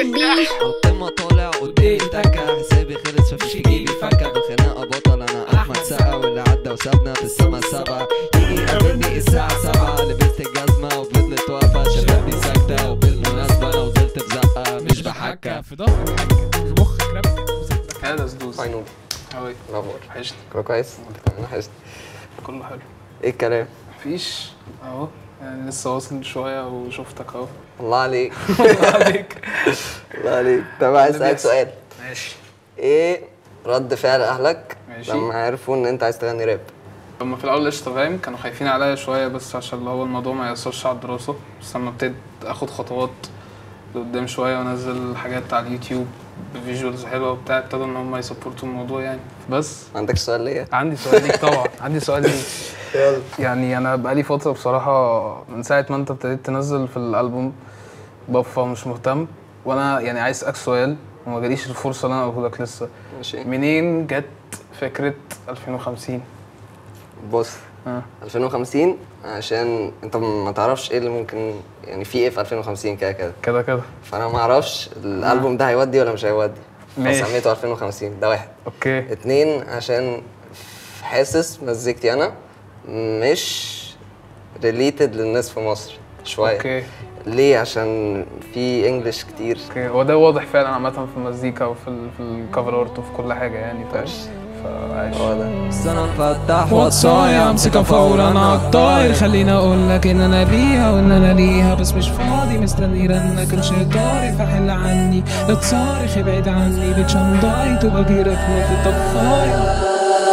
baby. القمة طالع قدامي تكة حسابي خلص مفيش في جيبي فكة بالخناقة بطل أنا أحمد سقا واللي عدى وسابنا في السما السبعة يجي يقابلني الساعة سبعة لبست الجزمة وفضلت واقفة شبابي ساكتة وبالمناسبة أنا وصلت في زقة مش بحكة في ظهرك حاجه في مخك ربك هذا سدوس فاينوب أوي الأخبار وحشني كله كويس؟ أنا حشت كله حلو إيه الكلام؟ مفيش اهو يعني لسه واصل شوية وشفتك اهو الله عليك عليك الله عليك طب عايز أسألك بيحصل. سؤال ماشي إيه رد فعل أهلك ماشي. لما عرفوا إن أنت عايز تغني راب؟ هما في الاول قشطه فاهم كانوا خايفين عليا شويه بس عشان اللي هو الموضوع ما يأثرش على الدراسه بس لما ابتديت اخد خطوات لقدام شويه وانزل حاجات على اليوتيوب بفيجوالز حلوه وبتاع ابتدوا ان هم يسبورتوا الموضوع يعني بس ما عندكش سؤال ليا؟ عندي سؤال ليك طبعا عندي سؤال ليك يلا يعني انا بقالي فتره بصراحه من ساعه ما انت ابتديت تنزل في الالبوم بفا مش مهتم وانا يعني عايز اسالك سؤال وما جاليش الفرصه اللي انا اقوله لك لسه ماشي منين جت فكره 2050 بص اه 2050 عشان انت ما تعرفش ايه اللي ممكن يعني في ايه في 2050 كده كده كده كده فانا ما اعرفش الالبوم ده هيودي ولا مش هيودي ماشي. فسميته 2050 ده واحد اوكي اتنين عشان حاسس مزيكتي انا مش ريليتد للناس في مصر شويه اوكي ليه عشان في انجلش كتير اوكي هو ده واضح فعلا عامة في المزيكا وفي ال في الكفر ارت وفي كل حاجة يعني فاهم فعايش هو ده بس أنا مفتح واتسايا امسكها فورا على الطاير خليني اقول لك ان انا بيها وان انا ليها بس مش فاضي مستني رنك مش طاري فحل عني لا تصارخ ابعد عني بتشنداي تبقى جيرك في الطفايه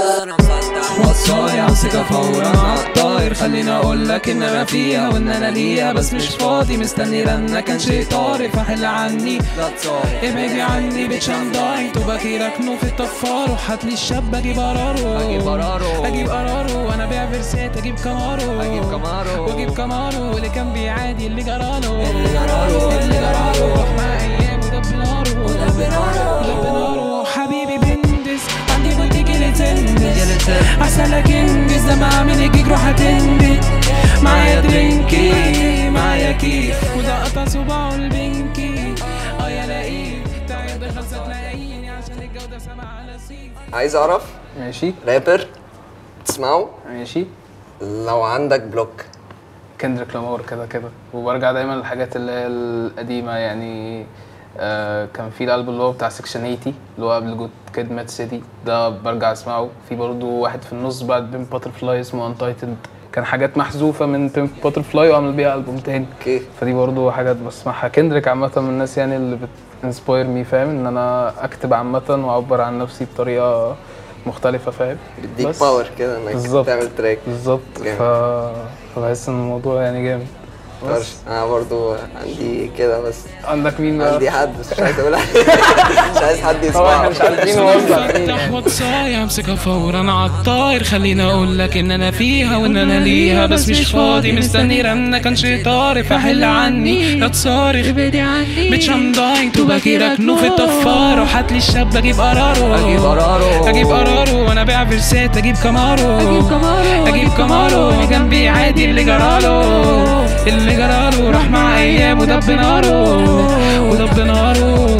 واتسايا امسكها فورا على الطاير خليني اقول لك ان انا فيها وان انا ليها بس مش فاضي مستني رنك كان شيء طاري فحل عني ابعدي عني بتشنداي تبقى كيرك في الطفار وحاتلي الشاب اجيب قراره أجيب قراره. اجيب قراره وانا بيع فيرسات اجيب كمارو أجيب كمارو. واجيب كمارو واللي كان بيعادي اللي جراله اللي جراله اللي جراله روح مع ايام ودب ناره ودب ناره ودب ناره حبيبي بندس عندي بوديك اللي تندس عسلك انجز ده بعمل جيج روح هتندي معايا درينكي معايا كيف وده قطع صباعه البنكي اه يا لئيم تعال دخل تلاقيني عشان الجودة سبعة على سيف عايز اعرف ماشي رابر تسمعه ماشي لو عندك بلوك كندريك لامار كده كده وبرجع دايما للحاجات اللي هي القديمة يعني آه كان في الالبوم اللي هو بتاع سكشن 80 اللي هو قبل جود كيد مات سيتي ده برجع اسمعه في برضو واحد في النص بعد بين باتر فلاي اسمه انتايتد كان حاجات محذوفة من بين باتر فلاي وعمل بيها البوم تاني اوكي فدي برضو حاجات بسمعها كندريك عامة من الناس يعني اللي بتنسباير مي فاهم ان انا اكتب عامة واعبر عن نفسي بطريقة مختلفة فاهم بيديك بس. باور كده انك بالظبط. تعمل تراك بالظبط جامد. ف... فبحس ان الموضوع يعني جامد طرش. بس انا برضو عندي كده بس عندك مين بقى؟ عندي حد بس مش عايز اقول مش عايز حد طبعا احنا يسمعه مش عارفين هو اصلا مين فتح يعني. واتسايا امسكها فورا على الطاير خليني اقول لك ان انا فيها وان انا ليها بس مش فاضي مستني رنك كان شي طاري فحل عني لا تصارخ ابعدي عني بتشمضاي تبقى ركنه في الطفار وحاتلي الشاب اجيب قراره أجيب قراره. اجيب قراره وانا بيع فيرسات اجيب كمارو اجيب كمارو اجيب كمارو اللي جنبي عادي اللي جراله اللي جراله راح مع ايام ودب ناره ودب ناره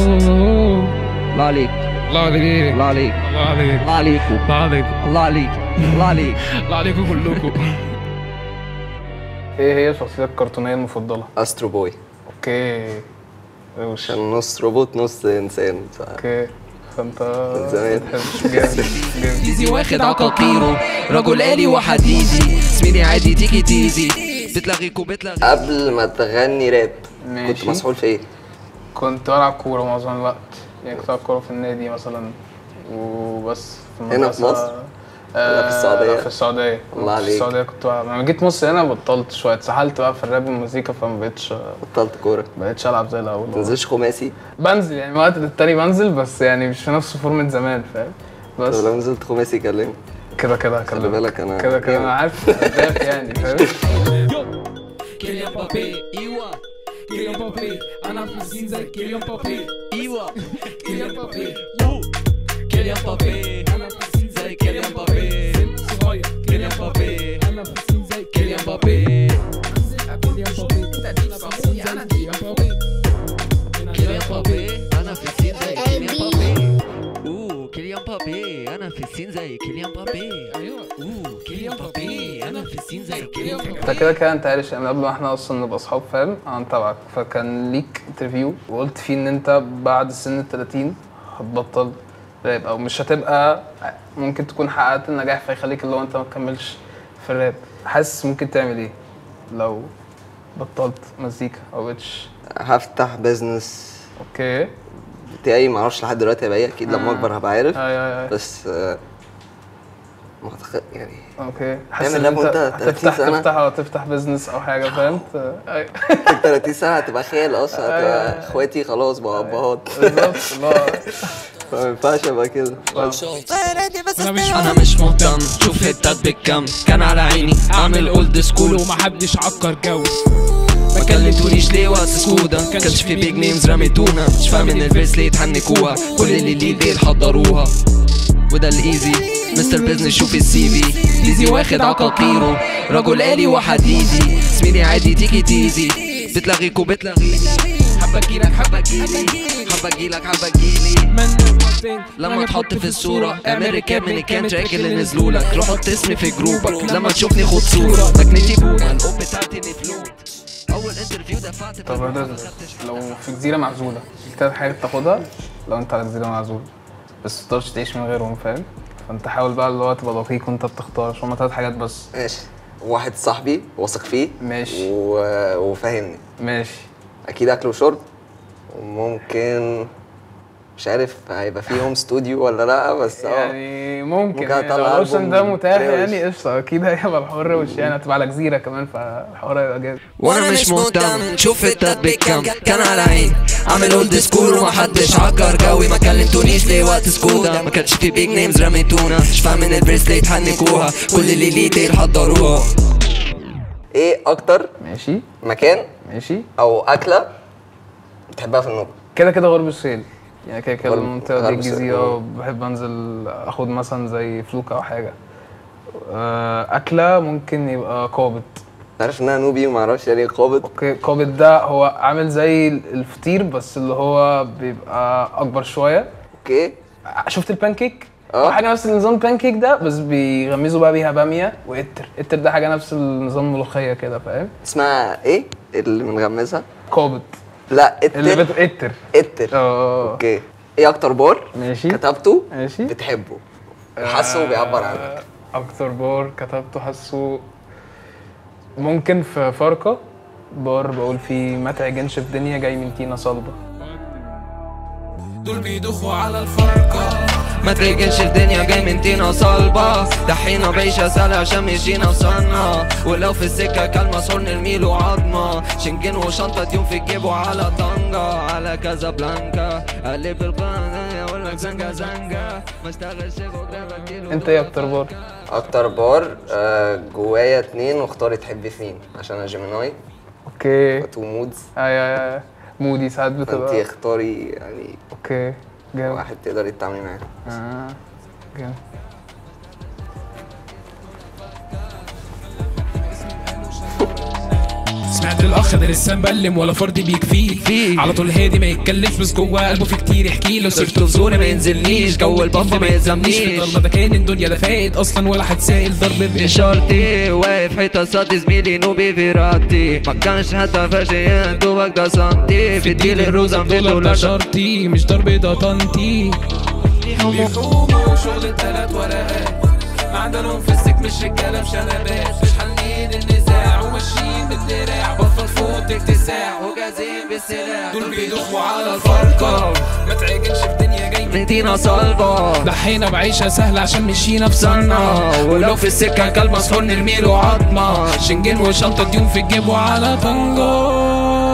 الله عليك الله عليك الله عليك الله عليك الله عليكم الله عليك الله عليك الله عليك الله عليكم كلكم ايه هي شخصيتك الكرتونية المفضلة؟ استرو بوي اوكي روش عشان نص روبوت نص انسان ف... اوكي فانت من زمان. بتحب- جامد جامد ايزي واخد عقاقيره رجل آلي وحديدي زميلي عادي تيجي تيزي بتلغيك وبتلغي قبل ما تغني راب كنت ماشي. مسحول في ايه؟ كنت بلعب كورة معظم الوقت يعني كنت بلعب كورة في النادي مثلا وبس في هنا في المدرسة. مصر؟ آه ولا في السعودية؟ لا، في السعودية الله في عليك. السعودية كنت بلعب لما جيت مصر هنا بطلت شوية اتسحلت بقى في الراب والمزيكا فما بقتش بطلت كوره ما بقتش ألعب زي الأول ما تنزلش خماسي بنزل يعني من وقت للتاني بنزل بس يعني مش في نفس فورمة زمان فاهم بس طب لو نزلت خماسي كلمني كده كده خلي هكلمك بالك انا كده كده انا عارف هداف يعني فاهم كيليان بابي ايوه كيليان بابي انا في السين زي كيليان بابي ايوه كيليان بابي كيليان بابي انا في السين زي كيليان بابي صغير كيليان بابي انا في السين زي كيليان بابي كيليان بابي كيليان بابي بابي انا في السين زي كيليان بابي اوه كيليان بابي انا في السين زي كيليان بابي ايوه اوه كيليان بابي انا في السين زي كيليان بابي انت كده كده انت عارف يعني قبل ما احنا اصلا نبقى اصحاب فاهم انا متابعك فكان ليك انترفيو وقلت فيه ان انت بعد سن ال 30 هتبطل راب او مش هتبقى ممكن تكون حققت النجاح فيخليك اللي هو انت ما تكملش في الراب حاسس ممكن تعمل ايه لو بطلت مزيكا او بتش هفتح بيزنس اوكي بتاعي معرفش لحد دلوقتي هيبقى ايه اكيد لما آه. اكبر هبقى عارف اي اي اي بس آه، ما اعتقد يعني اوكي حاسس تعمل ان راب انت وانت 30 هتفتح سنة؟ تفتح او تفتح بزنس او حاجه فاهم اي 30 سنه هتبقى خيال اصلا هتبقى اخواتي خلاص بقى ابهات بالظبط اللي هو ما ينفعش ابقى كده انا مش انا مش مهتم شوف هتات بالكم كان على عيني اعمل اولد سكول ومحدش عكر جو ما كلمتونيش ليه وقت سكودا كانش في بيج نيمز رميتونا مش فاهم ان الفيرس ليه يتحنكوها كل اللي ليه ديل حضروها وده الايزي مستر بيزنس شوف السي في ايزي واخد عقاقيره رجل آلي وحديدي زميلي عادي تيجي تيزي بتلغيك وبتلغيني حبة اجيلك حبة اجيلي حبة اجيلك حبة اجيلي من لما تحط في الصورة اعمل كام من الكام تراك اللي نزلوا لك روح حط اسمي في جروبك لما تشوفني خد صورة مكنتي بوما الأوب بتاعتي نفلوت أول انترفيو دفعت طب يا دادا، لو في جزيرة معزولة في تلات حاجات تاخدها لو انت على جزيرة معزولة بس متقدرش تعيش من غيرهم فاهم فانت حاول بقى اللي هو تبقى دقيق وانت بتختار عشان هما تلات حاجات بس ماشي واحد صاحبي واثق فيه ماشي و... وفاهمني ماشي اكيد اكل وشرب وممكن مش عارف هيبقى فيه هوم استوديو ولا لا بس اه يعني ممكن ممكن يعني لو أطلع الاوبشن ده ألبوم متاح روش. يعني قشطة اكيد هيبقى الحوار روش يعني هتبقى على جزيرة كمان فالحوار هيبقى جامد وانا مش مهتم شوف التات بكم كان على عين عامل اولد سكول ومحدش عكر جوي ما كلمتونيش ليه وقت سكودا ما كانش في بيج نيمز رميتونا مش فاهم ان البريس ليه يتحنكوها كل اللي ليه ديل حضروها ايه اكتر ماشي مكان ماشي او اكله بتحبها في النوبه كده كده غرب السهيل يعني كده كده غرب- المنطقة دي غرب السهيل. الجزيرة بحب انزل اخد مثلا زي فلوكة او حاجة آه، أكلة ممكن يبقى قابض عارف ان انا نوبي وما اعرفش يعني ايه قابض اوكي قابض ده هو عامل زي الفطير بس اللي هو بيبقى اكبر شويه اوكي شفت البانكيك اه. هو حاجه نفس النظام البانكيك ده بس بيغمزوا بقى بيها باميه وقتر قتر ده حاجه نفس النظام الملوخيه كده فاهم اسمها ايه اللي بنغمسها قابض لا اللي اتر بت قتر اتر اه اوكي ايه اكتر بار ماشي كتبته ماشي بتحبه حاسه بيعبر عنك آه، اكتر بار كتبته حاسه ممكن في فاركه بار بقول فيه ما تعجنش في دنيا جاي من تينا صلبه دول بيدخوا على الفرقة ما ترجعش الدنيا جاي من تينا صلبة دحينا بعيشة سهلة عشان مشينا وصلنا ولو في السكة كلمة صور نرميله عظمة شنجن وشنطة يوم في جيبه على طنجة على كازابلانكا قلب القناة يقول لك زنجة زنجة ما اشتغلش بكرة بديله انت ايه اكتر بار اكتر بار آه، جوايا اتنين واختاري تحبي في مين عشان انا جيميناي اوكي تو مودز اي اي اي مودي ساعات فانت بتبقى اختاري يعني اوكي جامد واحد تقدري تتعاملي معاه اه جامد سمعت الاخ ده لسه مبلم ولا فرد بيكفيه فيه. على طول هادي ما يتكلمش بس جوه قلبه في كتير يحكي له صرت في زوني ما ينزلنيش جو البف ما في يلزمنيش ضلمه ده كان الدنيا ده فايت اصلا ولا هتسائل ضرب الريش بشرطي واقف حيطة صد زميلي نوبي في راتي ما كانش حتى فاشي دوبك ده سنتي في الديل الروزة في دولار ده دولار شرطي مش ضرب ده طنطي بيحوموا شغل التلات ورقات ما عندهم في السك مش رجاله بشنبات مش حالين النزاع وماشيين بالدراع بطل فوت اكتساع وجازين بالسلاح دول بيدخوا على الفرقة ما تعجنش في دنيا جاي من مدينة صلبة ضحينا بعيشة سهلة عشان مشينا في صنة ولو في السكة كلمة صحون نرميله عظمة شنجن وشنطة ديون في الجيب وعلى طنجة